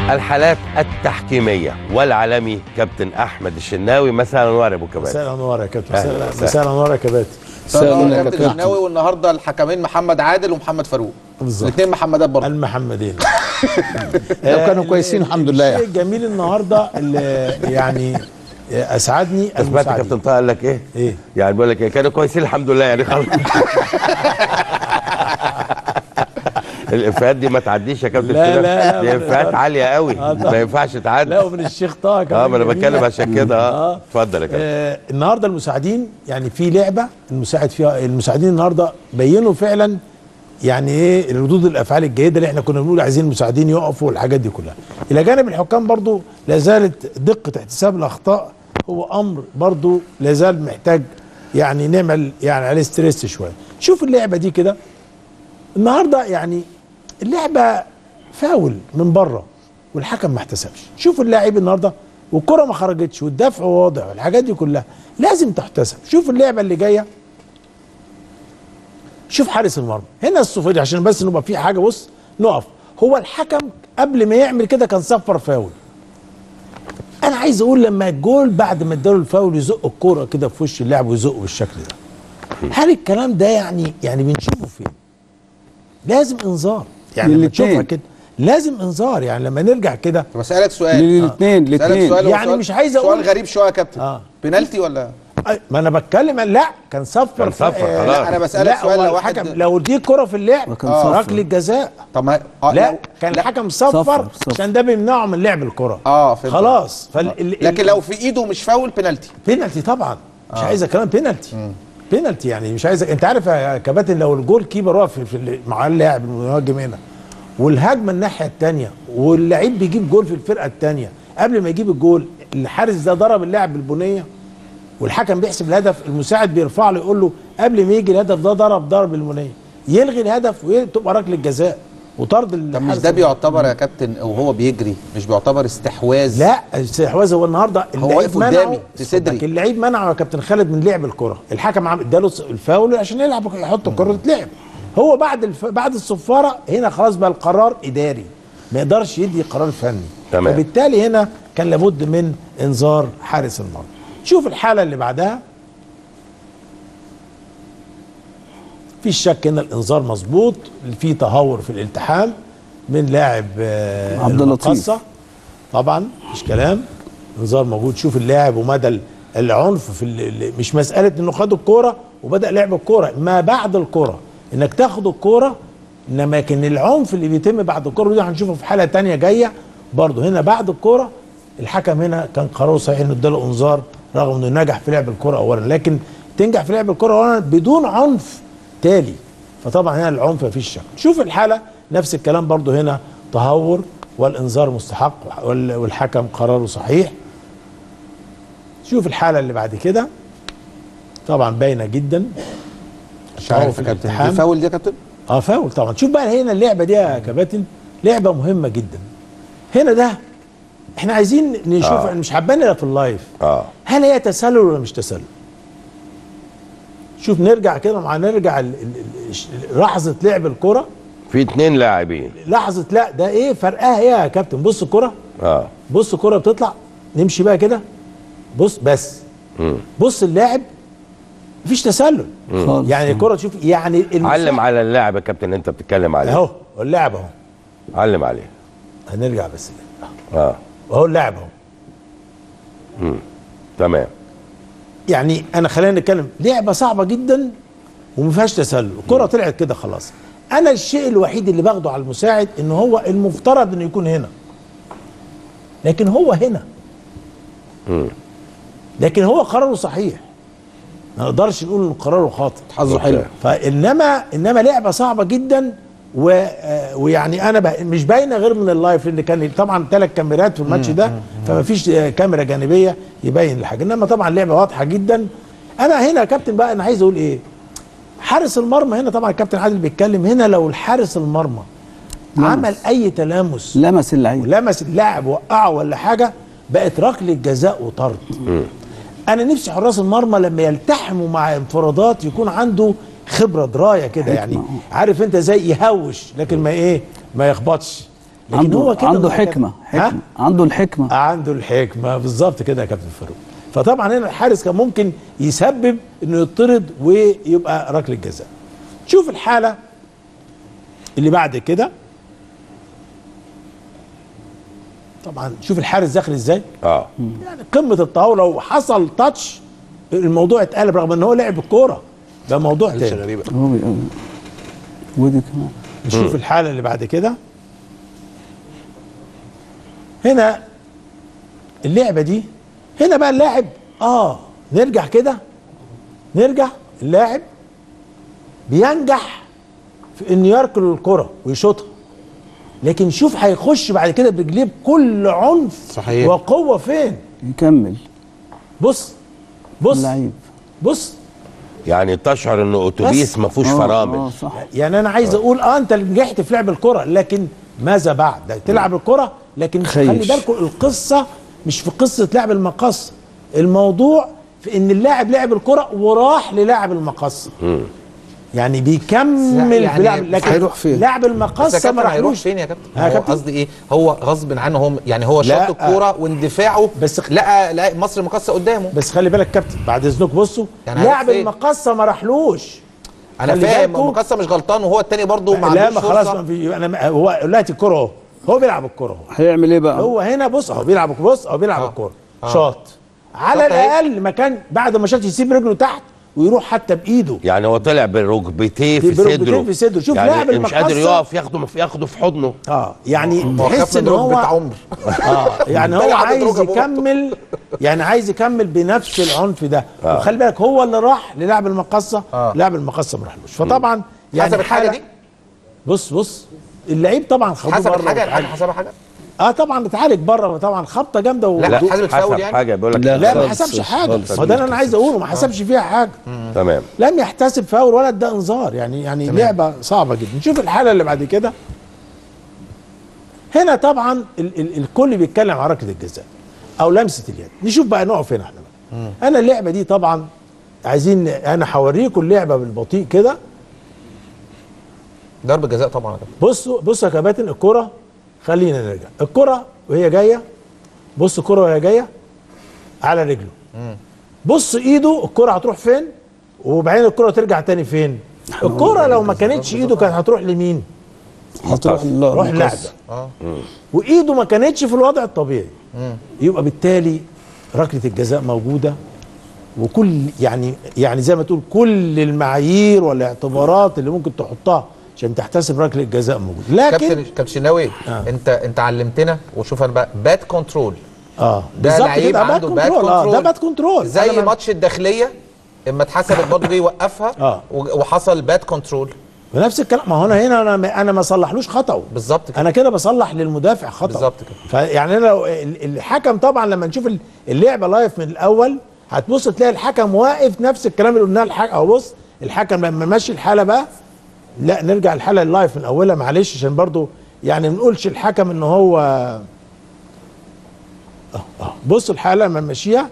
الحالات التحكيميه والعالمي كابتن احمد الشناوي مثلا وارب وكباتن مساء الانوار يا كابتن أهلا مساء- وسهلا. مساء الانوار يا كباتن سلام يا يا كابتن كابتن. الشناوي والنهارده الحكمين محمد عادل ومحمد فاروق بالظبط. الاثنين محمدات برضه المحمدين لو كانوا كويسين الحمد لله الشيء يعني الجميل النهارده اللي يعني اسعدني سمعت المساعدين. كابتن طه قال لك ايه؟ ايه يعني بيقول لك ايه كانوا كويسين الحمد لله يعني خلاص الافيهات دي ما تعديش يا كابتن لا، شناوي. لا، لا، دي ما افيهات تقدرش. عاليه قوي آه، طبعا. ما ينفعش تعدي لا ومن الشيخ طه كمان اه ما انا جميلة. بتكلم عشان كده اه آه. اتفضل يا كابتن آه النهارده المساعدين يعني في لعبه المساعد فيها المساعدين النهارده بينوا فعلا يعني ايه ردود الافعال الجيده اللي احنا كنا بنقول عايزين المساعدين يقفوا والحاجات دي كلها. الى جانب الحكام برضو لا زالت دقه احتساب الاخطاء هو امر برضو لا زال محتاج يعني نعمل يعني عليه ستريس شويه. شوف اللعبه دي كده النهارده يعني اللعبه فاول من بره والحكم ما احتسبش شوف اللاعب النهارده والكره ما خرجتش والدفع واضح والحاجات دي كلها لازم تحتسب شوف اللعبه اللي جايه شوف حارس المرمى هنا الصفيدي عشان بس نبقى في حاجه بص نقف هو الحكم قبل ما يعمل كده كان صفر فاول انا عايز اقول لما الجول بعد ما اداله الفاول يزق الكوره كده في وش اللاعب ويزقه بالشكل ده هل الكلام ده يعني يعني بنشوفه فين لازم انذار يعني لما للاتنين. تشوفها كده لازم انذار يعني لما نرجع كده طب اسالك سؤال للاثنين اسالك الاثنين سؤال هو يعني سؤال- مش عايز سؤال أقول- غريب شويه يا كابتن آه. بنالتي ولا أي- ما انا بتكلم لا كان صفر كان صفر، آه، خلاص. لا انا بسالك لا سؤال هو لو الحكم واحد لو دي كرة في اللعب كان آه. صفر. ركله جزاء طب ما آه لا لو- كان لا. الحكم صفر, صفر، صفر. عشان ده بيمنعه من لعب الكرة اه فهمت خلاص فال... لكن لو في ايده مش فاول بنالتي بينالتي طبعا مش عايزه كلام بينالتي بينالتي يعني مش عايزه انت عارف يا كباتن لو الجول كيبر واقف في- في ال- مع اللاعب المهاجم هنا والهجمه الناحيه الثانيه واللعيب بيجيب جول في الفرقه الثانيه قبل ما يجيب الجول الحارس ده ضرب اللاعب بالبنيه والحكم بيحسب الهدف المساعد بيرفع له يقول له قبل ما يجي الهدف ده ضرب ضرب المنيه يلغي الهدف وتبقى ركله جزاء وطرد طب مش الحارس ده بيعتبر يا كابتن وهو بيجري مش بيعتبر استحواذ لا الاستحواذ هو النهارده اللعيب واقف منعه- قدامي في صدري. لكن اللعيب منعه يا كابتن خالد من لعب الكره الحكم عم اداله الفاول عشان يلعب يحط الكره تتلعب هو بعد الف... بعد الصفاره هنا خلاص بقى القرار اداري ما يقدرش يدي قرار فني تمام. فبالتالي هنا كان لابد من انذار حارس المرمى شوف الحاله اللي بعدها في شك هنا الانذار مظبوط في تهور في الالتحام من لاعب آه، عبد اللطيف. المقصة. طبعا مش كلام انذار موجود شوف اللاعب ومدى ال- العنف في ال- ال- مش مساله انه خد الكوره وبدا لعب الكوره ما بعد الكوره انك تاخد الكوره انما لكن العنف اللي بيتم بعد الكوره دي هنشوفه في حاله تانية جايه برضه هنا بعد الكوره الحكم هنا كان قراره صحيح انه اداله انذار رغم انه نجح في لعب الكوره اولا لكن تنجح في لعب الكوره اولا بدون عنف تالي فطبعا هنا العنف مفيش شك شوف الحاله نفس الكلام برضو هنا تهور والانذار مستحق وال- والحكم قراره صحيح شوف الحاله اللي بعد كده طبعا باينه جدا مش عارف في يا كابتن الالتحام. دي فاول دي يا كابتن اه فاول طبعا شوف بقى هنا اللعبه دي يا كباتن لعبه مهمه جدا هنا ده احنا عايزين نشوف آه. مش حبانا في اللايف اه هل هي تسلل ولا مش تسلل شوف نرجع كده مع نرجع ال- ال- ال- لحظه لعب الكره في اتنين لاعبين لحظه لا ده ايه فرقها ايه يا كابتن بص الكره اه بص الكره بتطلع نمشي بقى كده بص بس مم. بص اللاعب مفيش تسلل خالص. يعني الكره تشوف يعني المساعد- علم على اللاعب يا كابتن اللي انت بتتكلم عليه اهو اللاعب اهو علم عليه هنرجع بس اه اهو اللاعب اهو تمام يعني انا خلينا نتكلم لعبه صعبه جدا وما فيهاش تسلل الكره طلعت كده خلاص انا الشيء الوحيد اللي باخده على المساعد ان هو المفترض انه يكون هنا لكن هو هنا مم. لكن هو قراره صحيح ما نقدرش نقول ان قراره خاطئ حظه حلو أوكي. فانما انما لعبه صعبه جدا و آه، ويعني انا ب- مش باينه غير من اللايف لان كان طبعا ثلاث كاميرات في الماتش ده فما فيش آه، كاميرا جانبيه يبين الحاجه انما طبعا لعبه واضحه جدا انا هنا يا كابتن بقى انا عايز اقول ايه حارس المرمى هنا طبعا الكابتن عادل بيتكلم هنا لو الحارس المرمى لمس. عمل اي تلامس لمس اللعيب ولمس اللاعب وقعه ولا حاجه بقت ركله جزاء وطرد انا نفسي حراس المرمى لما يلتحموا مع انفرادات يكون عنده خبره درايه كده يعني عارف انت زي يهوش لكن ما ايه ما يخبطش لكن عنده هو كده عنده ما كان- حكمه ها؟ حكمه عنده الحكمه عنده الحكمه بالظبط كده يا كابتن فاروق فطبعا هنا الحارس كان ممكن يسبب انه يطرد ويبقى ركله جزاء شوف الحاله اللي بعد كده طبعا شوف الحارس داخل ازاي اه يعني قمه الطاوله وحصل تاتش الموضوع اتقلب رغم ان هو لعب الكوره ده موضوع حاجة تاني غريبة هو بي- ودي كمان نشوف الحاله اللي بعد كده هنا اللعبه دي هنا بقى اللاعب اه نرجع كده نرجع اللاعب بينجح في انه يركل الكره ويشوطها لكن شوف هيخش بعد كده برجليه بكل عنف صحيح. وقوه فين يكمل بص بص اللعيب بص يعني تشعر انه اتوبيس ما فيهوش آه، فرامل اه صح يعني انا عايز اقول اه انت اللي نجحت في لعب الكره لكن ماذا بعد ده تلعب الكره لكن خيش. خلي بالكم القصه مش في قصه لعب المقص الموضوع في ان اللاعب لعب الكره وراح للاعب المقص يعني بيكمل يعني في لعب لكن هيروح فين؟ لاعب بس يا المقص ما كابتن هيروح راحلوش فين يا كابتن؟ ها يا هو كابتن؟ قصدي ايه؟ هو غصب عنه هو يعني هو لا. شاط الكوره واندفاعه بس- بس لقى لقى مصر مقصه قدامه بس خلي بالك كابتن بعد اذنك بصوا يعني هيروح لاعب فين؟ المقصه ما راحلوش انا خلي فاهم بالكوا. مقصه مش غلطان وهو التاني برضه ما لا عندوش ما خلاص فرصة. ما في انا ما- هو دلوقتي الكره اهو هو بيلعب الكره اهو هيعمل ايه بقى؟ هو هنا بص اهو بيلعب بص اهو بيلعب آه. الكوره آه. شاط على شاط أهي. الاقل ما كان بعد ما شاط يسيب رجله تحت ويروح حتى بايده يعني هو طلع بركبتيه في بركبتيه صدره في صدره. شوف لاعب يعني مش قادر المقصة. يقف ياخده ياخده في حضنه اه يعني هو تحس خاف ان من ركبة هو عمر اه يعني هو بيلعب عايز بركبه برضه. يكمل يعني عايز يكمل بنفس العنف ده آه. وخلي بالك هو اللي راح للاعب المقصه آه. لاعب المقصه ما راحلوش فطبعا يعني حسب الحاجه حالة- دي بص بص اللعيب طبعا خدوه حسب بره الحاجه واتعالج. الحاجه حسبها حاجه اه طبعا اتعالج بره طبعا خبطه جامده و... لا، لا حسبت فاول حسب يعني؟ حاجه بيقول لك لا، لا ما خالص، حسبش حاجه خالص. ما ده اللي انا عايز اقوله ما حسبش فيها حاجه تمام لم يحتسب فاول ولا ادى انذار يعني يعني تمام. لعبه صعبه جدا نشوف الحاله اللي بعد كده هنا طبعا ال ال الكل بيتكلم عن ركله الجزاء او لمسه اليد نشوف بقى نقف هنا احنا بقى انا اللعبه دي طبعا عايزين انا هوريكم اللعبه بالبطيء كده ضربه جزاء طبعا يا كابتن. بصوا بصوا يا كباتن الكره خلينا نرجع الكره وهي جايه بص الكره وهي جايه على رجله بص ايده الكره هتروح فين وبعدين الكره ترجع تاني فين الكره لو ما كانتش ايده كانت هتروح لمين هتروح روح المقص. لعبه اه وايده ما كانتش في الوضع الطبيعي يبقى بالتالي ركله الجزاء موجوده وكل يعني يعني زي ما تقول كل المعايير والاعتبارات اللي ممكن تحطها عشان تحتسب ركله الجزاء موجوده لكن كابتن كابتن شناوي آه. انت انت علمتنا وشوف انا بقى باد كنترول اه ده بالظبط لعيب كده عنده باد كنترول اه ده كنترول باد كنترول أنا زي ما- ماتش الداخليه اما اتحسبت برضه جه يوقفها آه. و- وحصل باد كنترول ونفس الكلام ما هو انا هنا انا ما- انا ما صلحلوش خطأه بالظبط كده انا كده بصلح للمدافع خطأ بالظبط كده. فيعني انا لو ال- الحكم طبعا لما نشوف ال- اللعبه لايف من الاول هتبص تلاقي الحكم واقف نفس الكلام اللي قلناه الحكم اهو بص الحكم لما ماشي الحاله بقى لا نرجع الحاله اللايف من اولها معلش عشان برضو يعني ما نقولش الحكم ان هو اه اه بص الحاله لما ماشيها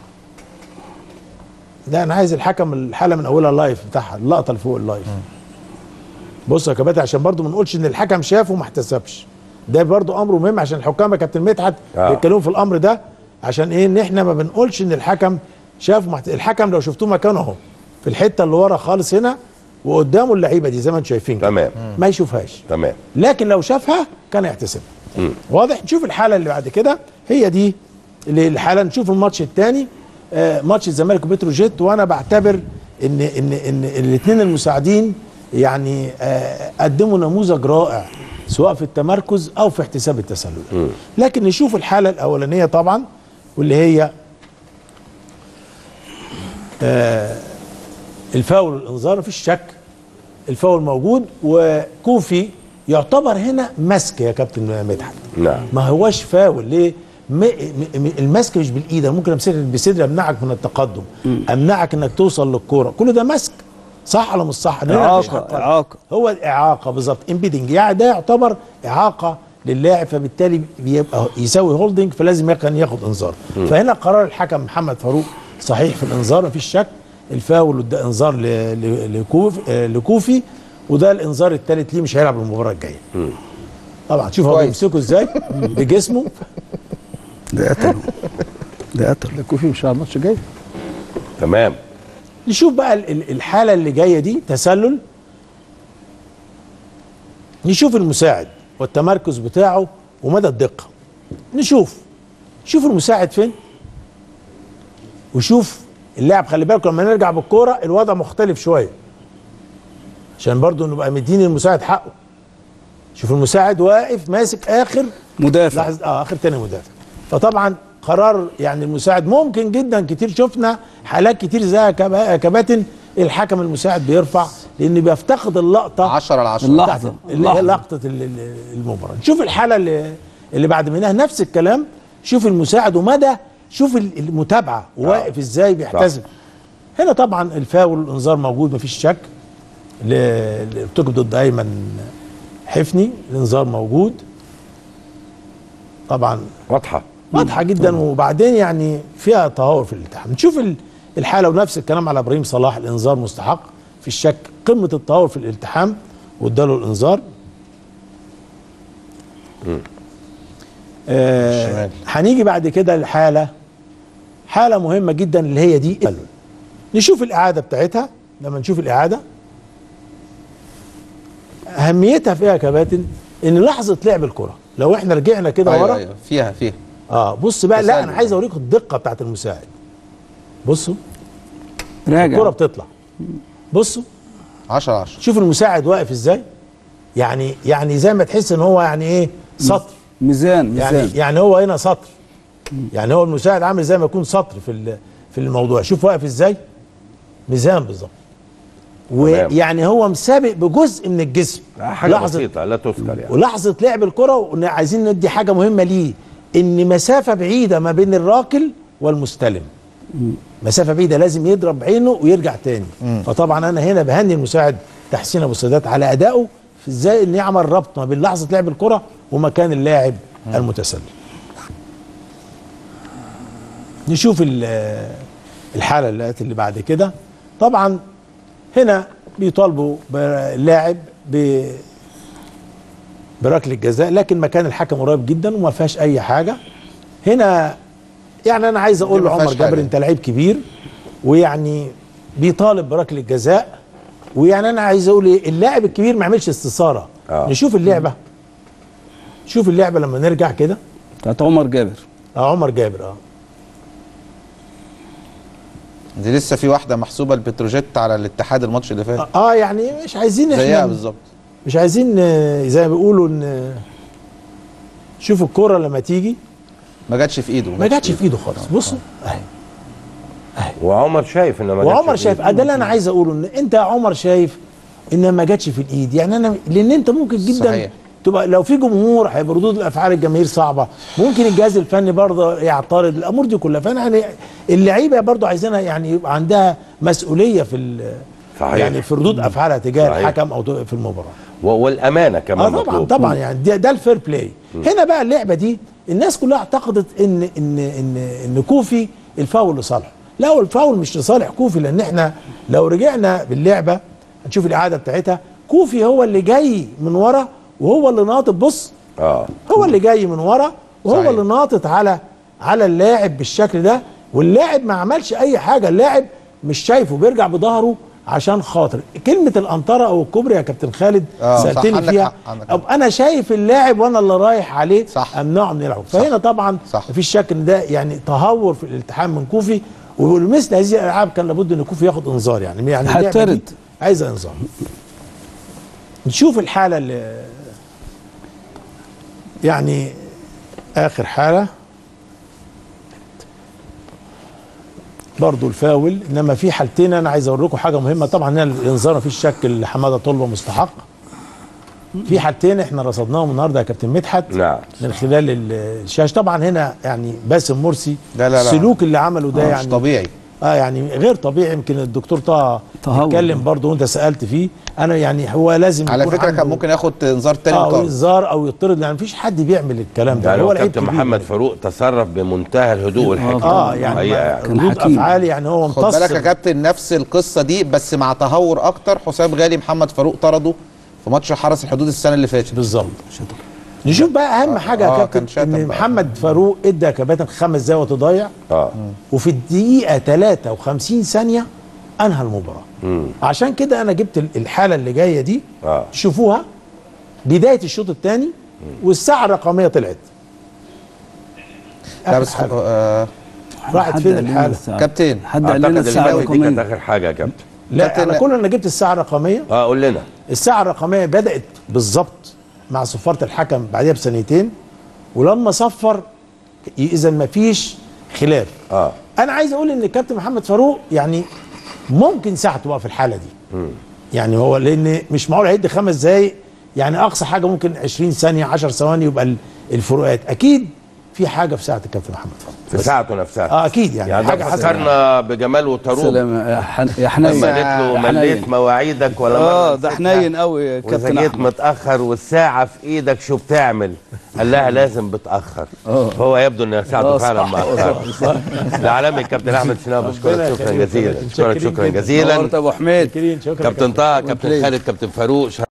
لا انا عايز الحكم الحاله من اولها لايف بتاعها اللقطه اللي فوق اللايف بص يا كباتن عشان برضو ما نقولش ان الحكم شافه وما احتسبش ده برضو امر مهم عشان الحكام يا كابتن مدحت آه. بيتكلموا في الامر ده عشان ايه ان احنا ما بنقولش ان الحكم شاف محت... الحكم لو شفتوه مكانه اهو في الحته اللي ورا خالص هنا وقدامه اللعيبه دي زي ما انتم شايفين كده. تمام ما يشوفهاش تمام لكن لو شافها كان يحتسبها واضح نشوف الحاله اللي بعد كده هي دي اللي الحاله نشوف الماتش الثاني آه ماتش الزمالك وبتروجيت وانا بعتبر ان ان ان الاثنين المساعدين يعني آه قدموا نموذج رائع سواء في التمركز او في احتساب التسلل لكن نشوف الحاله الاولانيه طبعا واللي هي آه الفاول والانذار مفيش شك الفاول موجود وكوفي يعتبر هنا مسك يا كابتن مدحت نعم ما هواش فاول ليه م م م المسك مش بالايد أنا ممكن امسكك بصدري امنعك من التقدم امنعك انك توصل للكوره كل ده مسك صح ولا مش صح هنا مفيش إعاقة، حق. إعاقة. هو الاعاقه بالظبط امبيدنج يعني ده يعتبر اعاقه للاعب فبالتالي بيبقى يساوي هولدنج فلازم كان ياخد انذار فهنا قرار الحكم محمد فاروق صحيح في الانذار مفيش شك الفاول وده انذار ل- ل- لكوف آه، لكوفي وده الانذار الثالث ليه مش هيلعب المباراه الجايه طبعا شوف هو كويس. بيمسكه ازاي بجسمه ده قتله ده قتله ده كوفي مش على الماتش جاي تمام نشوف بقى ال- ال- الحاله اللي جايه دي تسلل نشوف المساعد والتمركز بتاعه ومدى الدقه نشوف شوف المساعد فين وشوف اللاعب خلي بالكم لما نرجع بالكوره الوضع مختلف شويه عشان برضو نبقى مدين المساعد حقه شوف المساعد واقف ماسك اخر مدافع لحظه اه اخر تاني مدافع فطبعا قرار يعني المساعد ممكن جدا كتير شفنا حالات كتير زي كبا- كباتن الحكم المساعد بيرفع لان بيفتقد اللقطه 10 على 10 اللحظة. بتاعت اللي هي لقطه ال- ال- المباراه شوف الحاله اللي اللي بعد منها نفس الكلام شوف المساعد ومدى شوف ال- المتابعه واقف ازاي بيحتسب هنا طبعا الفاول الانذار موجود مفيش شك ل- اللي ارتكب ضد ايمن حفني الانذار موجود طبعا واضحه واضحه جدا وبعدين يعني فيها تهور في الالتحام نشوف ال- الحاله ونفس الكلام على ابراهيم صلاح الانذار مستحق في الشك قمه التهور في الالتحام واداله الانذار آه الشمال. هنيجي بعد كده لحاله حاله مهمه جدا اللي هي دي نشوف الاعاده بتاعتها لما نشوف الاعاده اهميتها فيها يا كباتن ان لحظه لعب الكره لو احنا رجعنا كده ايوه ورا ايوه فيها فيها اه بص بقى لا تسلل. انا عايز اوريكم الدقه بتاعت المساعد بصوا الكره راجع بتطلع بصوا 10 10 شوف المساعد واقف ازاي يعني يعني زي ما تحس ان هو يعني ايه سطر ميزان يعني ميزان يعني هو هنا سطر يعني هو المساعد عامل زي ما يكون سطر في ال- في الموضوع شوف واقف ازاي ميزان بالظبط تمام. ويعني هو مسابق بجزء من الجسم حاجه بسيطه لا تذكر يعني ولحظه لعب الكره وإن عايزين ندي حاجه مهمه ليه ان مسافه بعيده ما بين الراكل والمستلم مسافه بعيده لازم يضرب عينه ويرجع تاني فطبعا انا هنا بهني المساعد تحسين ابو السادات على ادائه في ازاي ان يعمل ربط ما بين لحظه لعب الكره ومكان اللاعب المتسلل نشوف ال- الحاله اللي اللي بعد كده طبعا هنا بيطالبوا باللاعب ب بركله جزاء لكن مكان الحكم قريب جدا وما فيهاش اي حاجه هنا يعني انا عايز اقول دي ما لعمر فيهاش جابر حاجة. انت لعيب كبير ويعني بيطالب بركله جزاء ويعني انا عايز اقول ايه اللاعب الكبير ما يعملش استثاره آه. نشوف اللعبه شوف اللعبه لما نرجع كده بتاعت عمر جابر اه عمر جابر اه دي لسه في واحده محسوبه البتروجيت على الاتحاد الماتش اللي فات اه يعني مش عايزين زيها احنا بالظبط مش عايزين آه، زي ما بيقولوا ان شوف الكرة لما تيجي ما جاتش في ايده ما جاتش في ايده خالص بصوا اهي وعمر شايف ان ما جاتش وعمر في شايف إيده. ده اللي انا عايز اقوله ان انت يا عمر شايف ان ما جاتش في الايد يعني انا لان انت ممكن جدا صحيح. تبقى لو في جمهور هيبقى ردود الافعال الجماهير صعبه ممكن الجهاز الفني برضه يعترض الامور دي كلها فانا يعني اللعيبه برضه عايزينها يعني يبقى عندها مسؤوليه في ال- صحيح. يعني في ردود افعالها تجاه صحيح. الحكم او في المباراه و- والامانه كمان اه طبعا مطلوب. طبعا يعني ده, ده الفير بلاي هنا بقى اللعبه دي الناس كلها اعتقدت ان ان ان ان كوفي الفاول لصالحه لا هو الفاول مش لصالح كوفي لان احنا لو رجعنا باللعبه هنشوف الاعاده بتاعتها كوفي هو اللي جاي من ورا وهو اللي ناطط بص اه هو اللي جاي من ورا وهو صحيح. اللي ناطط على على اللاعب بالشكل ده واللاعب ما عملش اي حاجه اللاعب مش شايفه بيرجع بظهره عشان خاطر كلمه الانطره او الكوبري يا كابتن خالد آه، صح، سالتني عندك فيها حق، عندك حق. أب انا شايف اللاعب وانا اللي رايح عليه صح. امنعه من يلعب فهنا طبعا صح. مفيش شك ان ده يعني تهور في الالتحام من كوفي ومثل هذه الالعاب كان لابد ان كوفي ياخد انذار يعني يعني اللعبة دي هترد. عايزه انذار نشوف الحاله اللي يعني اخر حاله برضو الفاول انما في حالتين انا عايز اوريكم حاجه مهمه طبعا هنا الانذار مفيش شك اللي حماده طلبه مستحق في حالتين احنا رصدناهم النهارده يا كابتن مدحت نعم من خلال ال- الشاشه طبعا هنا يعني باسم مرسي لا لا لا. السلوك اللي عمله ده مش يعني طبيعي اه يعني غير طبيعي يمكن الدكتور طه تهور. اتكلم برضه وانت سالت فيه انا يعني هو لازم على يكون فكره عنده- كان ممكن ياخد انذار تاني اه وطرد انذار او يطرد يعني مفيش حد بيعمل الكلام ده يعني هو هو لعيب كابتن كبير محمد يعني. فاروق تصرف بمنتهى الهدوء والحكمه اه يعني حقيقة ما- يعني. كان ردود حكيم. افعال يعني هو خد بالك يا امتص كابتن نفس القصه دي بس مع تهور اكتر حسام غالي محمد فاروق طرده في ماتش حرس الحدود السنه اللي فاتت بالظبط نشوف بقى اهم حاجه آه، يا كان كابتن شاتم ان بقى. محمد فاروق ادى يا كباتن خمس دقايق وتضيع اه وفي الدقيقه 53 ثانيه انهى المباراه عشان كده انا جبت ال- الحاله اللي جايه دي اه تشوفوها بدايه الشوط الثاني والساعه الرقميه طلعت لا آخر بس حاجة. آه راحت حد فين قال لنا الحاله الساعة. كابتن حد قال لنا اعتقد الساعه الشناوي دي كانت الرقميه اخر حاجه يا كابتن لا كابتن- انا كل انا جبت الساعه الرقميه اه قول لنا الساعه الرقميه بدات بالظبط مع صفاره الحكم بعدها بسنتين ولما صفر اذا ما فيش خلاف اه انا عايز اقول ان الكابتن محمد فاروق يعني ممكن ساعته بقى في الحاله دي يعني هو لان مش معقول هيدي خمس دقايق يعني اقصى حاجه ممكن 20 ثانيه 10 ثواني يبقى ال- الفروقات اكيد في حاجه في ساعه الكابتن محمد فاروق في ساعته نفسها اه اكيد يعني, يعني حاجه ده حصلت فكرنا بجمال وطروب سلام يا حن- يا حنين لما قالت له يا مليت حنين. مواعيدك ولا اه مرة ده نسيتها؟ حنين قوي يا واذا كابتن جيت احمد متاخر والساعه في ايدك شو بتعمل؟ قال لها لازم بتاخر فهو يبدو ان ساعته آه، فعلا صح، مأخر العالمي الكابتن احمد شناوي بشكرك ربنا شكرا يخليك. جزيلا بشكرك متشكرين شكرا جدا. جزيلا نورت ابو حميد شكرا كابتن طه كابتن خالد كابتن فاروق